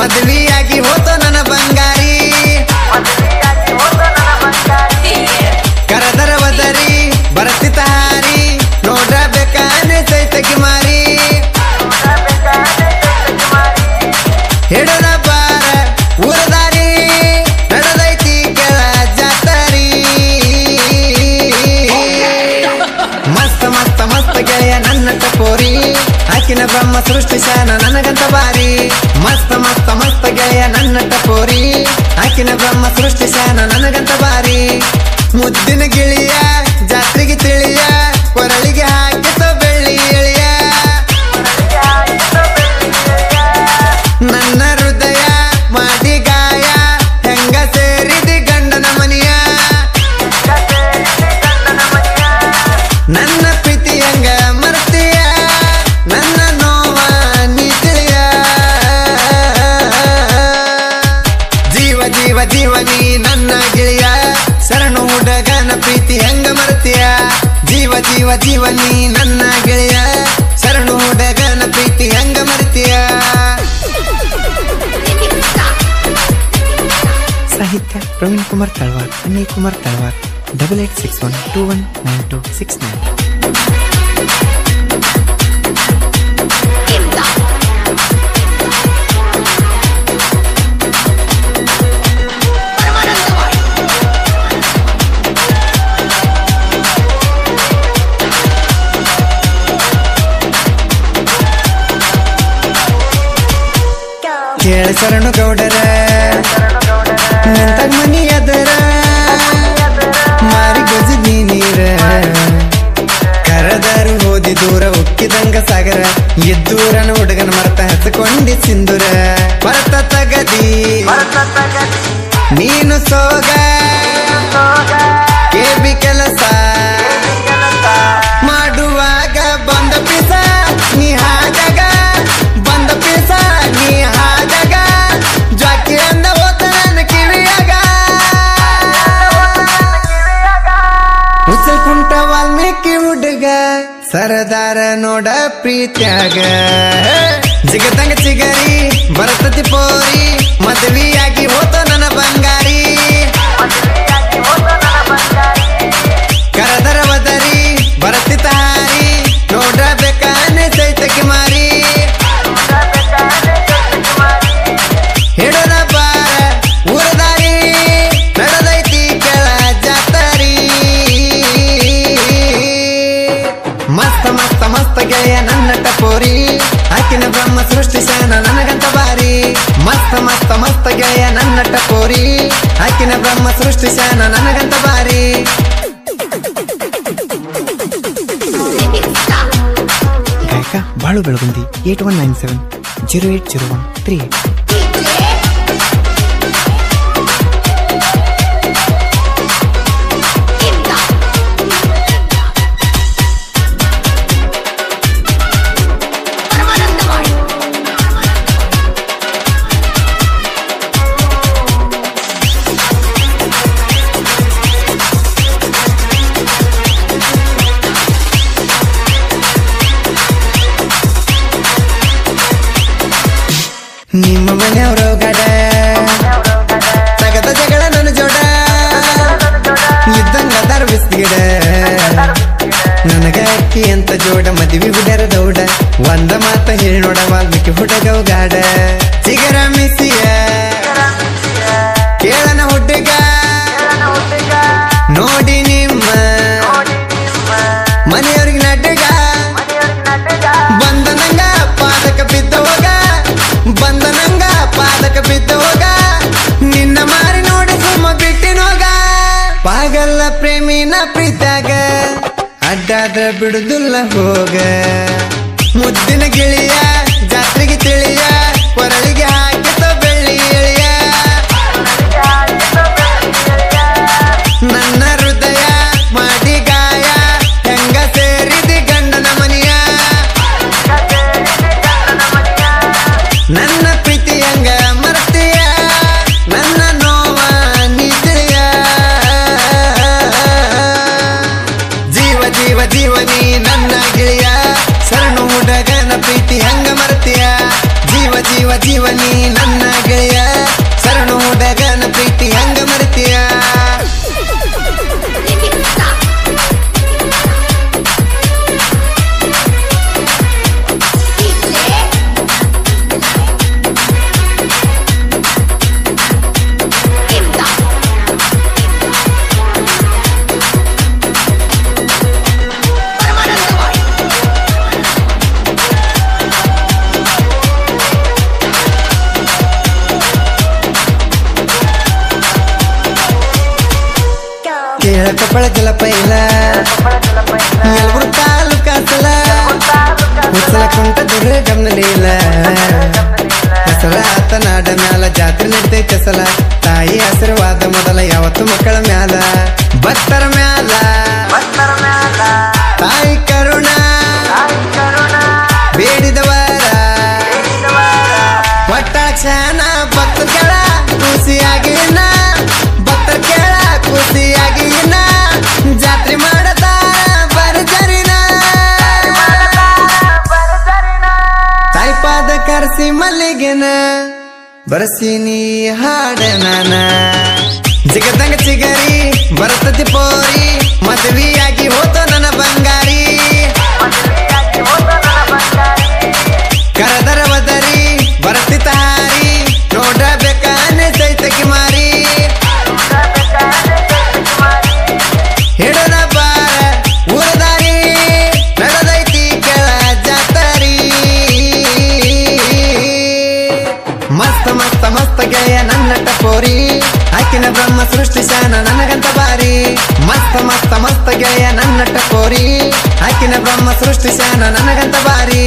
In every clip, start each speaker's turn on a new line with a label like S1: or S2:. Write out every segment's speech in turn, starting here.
S1: ಮದುವೆಯಾಗಿ ಹೋತ ನನ್ನ ಬಂಗಾರಿ ಕರದರ ಒದರಿ ಬರತಿತ ಹಾರಿ ನೋಡಬೇಕಾನೆ ಸೈತಕ್ಕೆ ಮಾರಿ ಹಿಡದ ಬಾರ ಊರದಾರಿ ನಡೆದೈತಿ ಕೆಳ ಜಾತರಿ ಮಸ್ತ ಮಸ್ತ ಮಸ್ತ ಗೆಳೆಯ ನನ್ನ ಟಪೋರಿ ಆಕಿನ ಬ್ರಹ್ಮ ಸೃಷ್ಟಿಸಾನ ನನಗಂತ ಬಾರಿ ಮಸ್ತ ಮಸ್ತ ಮಸ್ತ ಗೆಳೆಯ ನನ್ನ ಟಪೋರಿ ಆಕಿನ ಬ್ರಹ್ಮ ಸೃಷ್ಟಿಸಾನ ನನಗಂತ ಬಾರಿ ಮುದ್ದಿನ ಗಿಳಿಯ ಜಾತ್ರೆಗೆ ತಿಳಿಯ ಕೊರಳಿಗೆ ಹಾಕಿತ ಬೆಳ್ಳಿ ಎಳೆಯ ನನ್ನ ಹೃದಯ ಮಾಡಿ ಗಾಯ ಹೆಂಗ ಸೇರಿದಿ ಗಂಡನ ಮನೆಯ ನನ್ನ ಪ್ರೀತಿ ಹೆಂಗ ಮರ್ತೀಯ ನನ್ನ ನೋವ ನೀ ತಿಳಿಯ ಜೀವ ಜೀವ ಜೀವ ನೀ ನನ್ನ ಗೆಳೆಯ ಶರಣು ಹುಡುಗನ ಪ್ರೀತಿ ಹೆಂಗ ಮರ್ತೀಯ ಜೀವ ಜೀವ ಜೀವ ನೀ ನನ್ನ ಗೆಳೆಯ ಶರಣು ಹುಡುಗನ ಪ್ರೀತಿ ಹೆಂಗ ಮರ್ತೀಯ
S2: ಸಾಹಿತ್ಯ Praveen Kumar Talawar Anil Kumar Talawar double eight six one two one nine two six nine
S1: ಕೇಳ ಶರಣು ಗೌಡರ ನಿಂತಾಗ ಮನಿ ಅದರ ಮಾರಿ ಗೊಜಿದ್ನಿ ನೀರ ಕರದಾರು ಹೋದಿ ದೂರ ಉಕ್ಕಿದಂಗ ಸಾಗರ ಎದ್ದೂರನ ಹುಡುಗನ ಮರತ ಹಚ್ಕೊಂಡಿ ಸಿಂಧುರ ಮರತ ತಗದಿ ನೀನು ಸೋಗ ಕೇಬಿ ಕೆಲಸ ಮಾಡುವಾಗ ಬಂದ ಪಿಸ ನೀ ಹಾಜಾಗ ಬಂದ ಪಿಸ ನೀ ಹಾಜಾಗ ಜಾಕಿ ಅಂದ ಹೋತ ನನ್ನ ಕಿವಿಯಾಗ ಉಸಲ್ ಕುಂಟ ವಾಲ್ಮೀಕಿ ಹುಡುಗ ಸರದಾರ ನೋಡ ಪ್ರೀತ್ಯಾಗ ಜಿಗದಂಗ ಚಿಗರಿ ಬರತತಿ ಪೋರಿ ಮದುವೆಯಾಗಿ ಹೋತ ನನ್ನ ಬಂಗಾರಿ ಕರದರ ಬದರಿ ಬರತಿತ ಹಾರಿ ನೋಡಬೇಕಾನೆ ಸೈತಕ್ಕೆ ಮಾರಿ ಹಿಡದ ಬಾರ ಊರದಾರಿ ನಡೆದೈತಿ ಕೆಳ ಜಾತರಿ ಮಸ್ತ ಮಸ್ತ ಮಸ್ತ ಗೆಳೆಯ ನನ್ನ ಟಪೋರಿ ಆಕಿನ ಬ್ರಹ್ಮ ಸೃಷ್ಟಿಸಾನ ನನಗಂತ ಬಾರಿ ಮಸ್ತ ಮಸ್ತ ಮಸ್ತ ಗೆಳೆಯ ನನ್ನ ಟಪೋರಿ ಆಕಿನ ಬ್ರಹ್ಮ ಸೃಷ್ಟಿಸಾನ ನನಗಂತ ಬಾರಿ
S2: ಗಾಯಕ Balu Belagundi eight one nine seven zero eight zero one three eight
S1: ನಿಮ್ಮ ಮನೆಯವ್ರ ಗಡ ತಗದ ಜಗಳ ನನ್ನ ಜೋಡ ಇದ್ದಂಗ ಅದಾರ ಬಿಸ್ಗಿಡ ನನಗ ಅಕ್ಕಿ ಅಂತ ಜೋಡ ಮದುವೆ ಬಿಡರ ದೌಡ ಒಂದ ಮಾತ ಹೇಳಿ ನೋಡ ವಾಲ್ಮೀಕಿ ಹುಡುಗವ್ ಗಾಡ ಚಿಗರ ಮಿಸಿಯ ಕೇಳನ ಹುಡುಗ ನೋಡಿ ನಿಮ್ಮ ಮನೆಯವ್ರಿಗೆ ನಡ್ಗ ಬಂದನಂಗ ಪಾದಕ ಬಿದ್ದ ಹೋಗ ಬಂದನಂಗ ಪಾದಕ ಬಿದ್ದ ಹೋಗ ನಿನ್ನ ಮಾರಿ ನೋಡಿ ಸುಮ್ಮ ಬಿಟ್ಟಿನೋಗ ಪಾಗಲ್ಲ ಪ್ರೇಮಿನ ಪ್ರೀತಾಗ ಅಡ್ಡಾದ್ರ ಬಿಡುದಿಲ್ಲ ಹೋಗ ಮುದ್ದಿನ ಗಿಳಿಯ ಜಾತ್ರೆಗೆ ತಿಳಿಯ ಕೊರಳಿಗೆ ಹಾಕಿತ ಬೆಳ್ಳಿ ಎಳೆಯ ನನ್ನ ಹೃದಯ ಮಾಡಿ ಗಾಯ ಹೆಂಗ ಸೇರಿದಿ ಗಂಡನ ಮನೆಯ ನನ್ನ ಪ್ರೀತಿ ಹೆಂಗ ಮರ್ತೀಯ ನನ್ನ ನೋವ ನೀ ತಿಳಿಯ ಜೀವ ಜೀವ ಜೀವ ನೀ ನನ್ನ ಗೆಳೆಯ ಶರಣು ಹುಡುಗನ ಪ್ರೀತಿ ಹೆಂಗ ಮರ್ತೀಯ ಜೀವ ಜೀವ ಜೀವ ನೀ ನನ್ನ ಕೊಪ್ಪಳ ಜಲಪ ಇಲ್ಲ ಯಲಬುರ್ಗ ತಾಲೂಕ ಸಲ ಹುಚ್ಚಲ ಕುಂಟ ದುರ್ಗಮ್ನಲ್ಲಿ ಇಲ್ಲ ಹೆಸರ ಆತ ನಾಡ ಮ್ಯಾಲ ಜಾತ್ರೆ ನಡೀತೈತೆ ಸಲ ತಾಯಿ ಆಶೀರ್ವಾದ ಮೊದಲ ಯಾವತ್ತು ಮಕ್ಕಳ ಮ್ಯಾಲ ಭಕ್ತರ ಮ್ಯಾಲ ತಾಯಿ ಕರುಣ ಬೇಡಿದವರ ಒಟ್ಟಾಳ ಕ್ಷಣ ಭಕ್ತರ ಕೆಳ ಖುಷಿಯಾಗಿನ ಭಕ್ತರ ಕೆಳ ಖುಷಿಯಾಗಿನ ಜಾತ್ರೆ ಮಾಡತಾರ ಬರ್ಜರಿನ ತಾಯಿ ಪಾದ ಕರೆಸಿ ಮಲ್ಲಿಗೆನ ಬರಸಿನಿ ಹಾಡ ನಾನ ಜಿಗದಂಗ ಚಿಗರಿ ಬರ್ತತಿ ಪೋರಿ ಮದುವೆಯಾಗಿ ಹೋತ ನನ್ನ ಬಂಗಾರಿ ಕರದರ ಬದರಿ ಬರ್ತಿ ತಾರಿ ನೋಡಬೇಕಾನೆ ಸೈತಕಿ ಮಾರಿ ಹಿಡದ ಬಾರ ಊರದಾರಿ ನಡೆದೈತಿ ಕೆಳ ಜಾತರಿ ಮಸ್ತ ಮಸ್ತ ಮಸ್ತ ಗೆಳೆಯ ನನ್ನ ಟಪೋರಿ ಆಕಿನ ಬ್ರಹ್ಮ ಸೃಷ್ಟಿಸಾನ ನನಗಂತ ಬಾರಿ ಮಸ್ತ ಮಸ್ತ ಮಸ್ತ ಗೆಳೆಯ ನನ್ನ ಟಪೋರಿ ಆಕಿನ ಬ್ರಹ್ಮ ಸೃಷ್ಟಿಸಾನ ನನಗಂತ ಬಾರಿ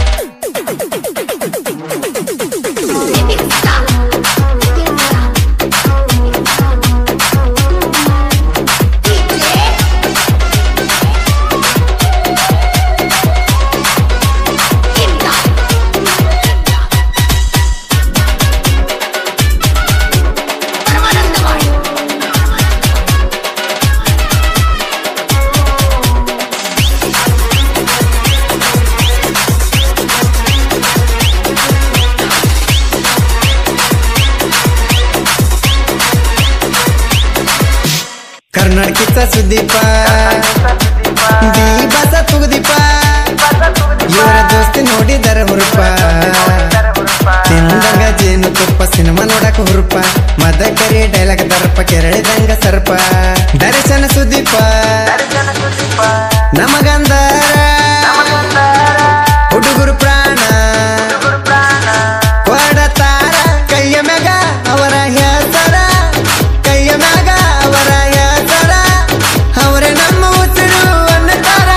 S1: ಕರ್ನಾಟಕಿತ ಸುದೀಪ ದೀಪಸ ತುಗುದೀಪ ಇವರ ದೋಸ್ತಿ ನೋಡಿದರ ಹುರುಪ ತಿಂದಂಗ ಜೇನು ತುಪ್ಪ ಸಿನಿಮಾ ನೋಡಕ ಹುರುಪ ಮದ ಕರಿ ಡೈಲಾಗ್ ದರ್ಪ ಕೆರಳಿದಂಗ ಸರ್ಪ ದರ್ಶನ ಸುದೀಪ ನಮಗಂದರ ಹುಡುಗರು ಪ್ರಾಣ ಕೊಡತಾರ ಕೈಯ ಮ್ಯಾಗ ಅವರ ಹೆಸರ ಕೈಯ ಮ್ಯಾಗ ಅವರ ಹೆಸರ ಅವರೇ ನಮ್ಮ ಉಸಿರು ಅನ್ನತಾರ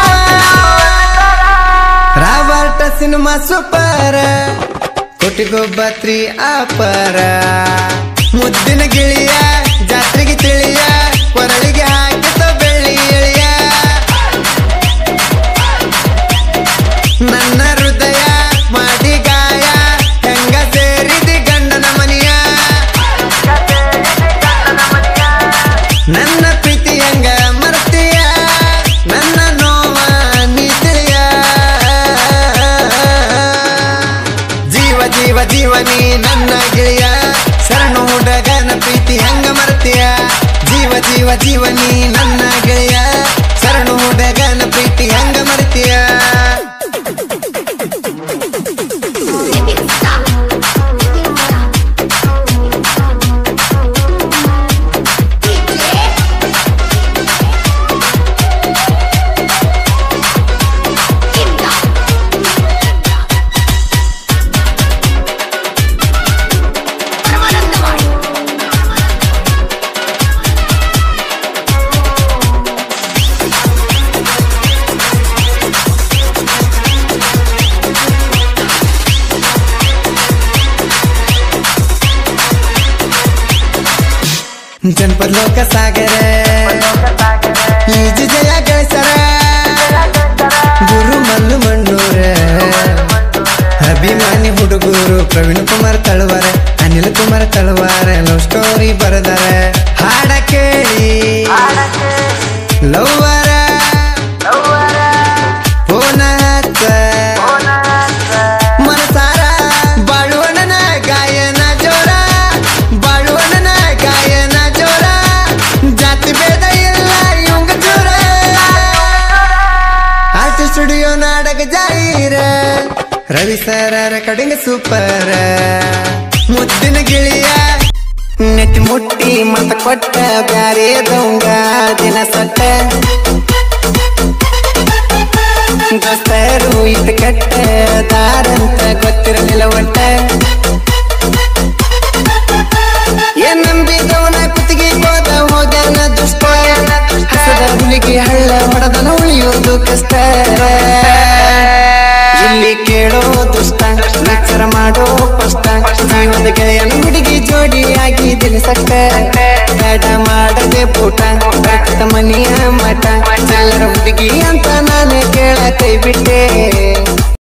S1: ರಾಬರ್ಟ ಸಿನಿಮಾ ಸೂಪರ್ ಕೊಟ್ಟಿಗೊಬ್ಬತ್ರಿ ಆಪರ ಮುದ್ದಿನ ಗಿಳಿಯ ಜಾತ್ರೆಗೆ ತಿಳಿಯ ಕೊರಳಿಗೆ ಹಾಕಿತ ಬೆಳ್ಳಿ ಎಳೆಯ ನನ್ನ ಹೃದಯ ಮಾಡಿ ಗಾಯ ಹೆಂಗ ಸೇರಿದಿ ಗಂಡನ ಮನೆಯ ನನ್ನ ಪ್ರೀತಿ ಹೆಂಗ ಮರ್ತೀಯ ನನ್ನ ನೋವ ನೀ ತಿಳಿಯ ಜೀವ ಜೀವ ಜೀವ ನೀ ನನ್ನ ಗೆಳೆಯ ಶರಣು ಹುಡುಗನ ಪ್ರೀತಿ ಹೆಂಗ ಮರ್ತೀಯ ಜೀವ ಜೀವ ಜೀವ ನೀ ನನ್ನ ಗೆಳೆಯ ಶರಣು ಹುಡುಗನ ಪ್ರೀತಿ ಹೆಂಗ ಮರ್ತೀಯ ಜನಪದ ಲೋಕ ಸಾಗರ ಈಜು ಜಯ ಗಳಿಸರ ಗುರು ಮಲ್ಲು ಮಣ್ಣೂರ ಅಭಿಮಾನಿ ಹುಡುಗರು ಪ್ರವೀಣ್ ಕುಮಾರ್ ತಳವಾರ ಅನಿಲ್ ಕುಮಾರ್ ತಳವಾರ ಲವ್ ಸ್ಟೋರಿ ಬರೆದಾರ ಹಾಡ ಕೇಳಿ ಲವ್ವರ ಫೋನ ಹಚ್ಚ ಮನಸಾರ ಬಾಳುವಣ್ಣನ ಗಾಯನ ಜೋರ ಬಾಳುವಣ್ಣನ ಗಾಯನ ಜೋರ ಜಾತಿ ಭೇದ ಇಲ್ಲ ಇವಂಗ ಜೋರ ಆರ್ಟ್ ಸ್ಟುಡಿಯೋ ನಾಟಕ ಜಾಹೀರ ರವಿ ಸರ ರೆಕಾರ್ಡಿಂಗ್ ಸೂಪರ್ ಮುದ್ದಿನ ಗಿಳಿಯ ನೆಟ್ ಮುಟ್ಟಿ ಮತ ಕೊಟ್ಟ ಬ್ಯಾರೆ ದೊಂಗ ದಿನ ಸಟ್ಟ ದೋಸ್ತರು ಇಟ್ ಕೆಟ್ಟ ದಾರಂತ ಗೊತ್ತಿರಲಿಲ್ಲ ಒಟ್ಟ ಏನ್ ನಂಬಿದವನ ಕುತ್ತಿಗೆ ಹೋದ ಹೋಗ್ಯಾನ ದುಷ್ಟ ಹಸದ ಕಷ್ಟ ಇಲ್ಲಿ ಕೇಳೋ ದುಷ್ಟ ವಿಚಾರ ಮಾಡೋ ಕಷ್ಟ ಜೀವದ ಗೆಳೆಯನ ಹುಡುಗಿ ಜೋಡಿಯಾಗಿ ದಿನಸಕ್ಕ ಬೇಡ ಮಾಡದೆ ಪೂಟ ರಕ್ತ ಮನಿಯ ಮಠ ಎಲ್ಲರ ಹುಡುಗಿ ಅಂತ ನಾನು ಕೇಳ ಕೈ ಬಿಟ್ಟೆ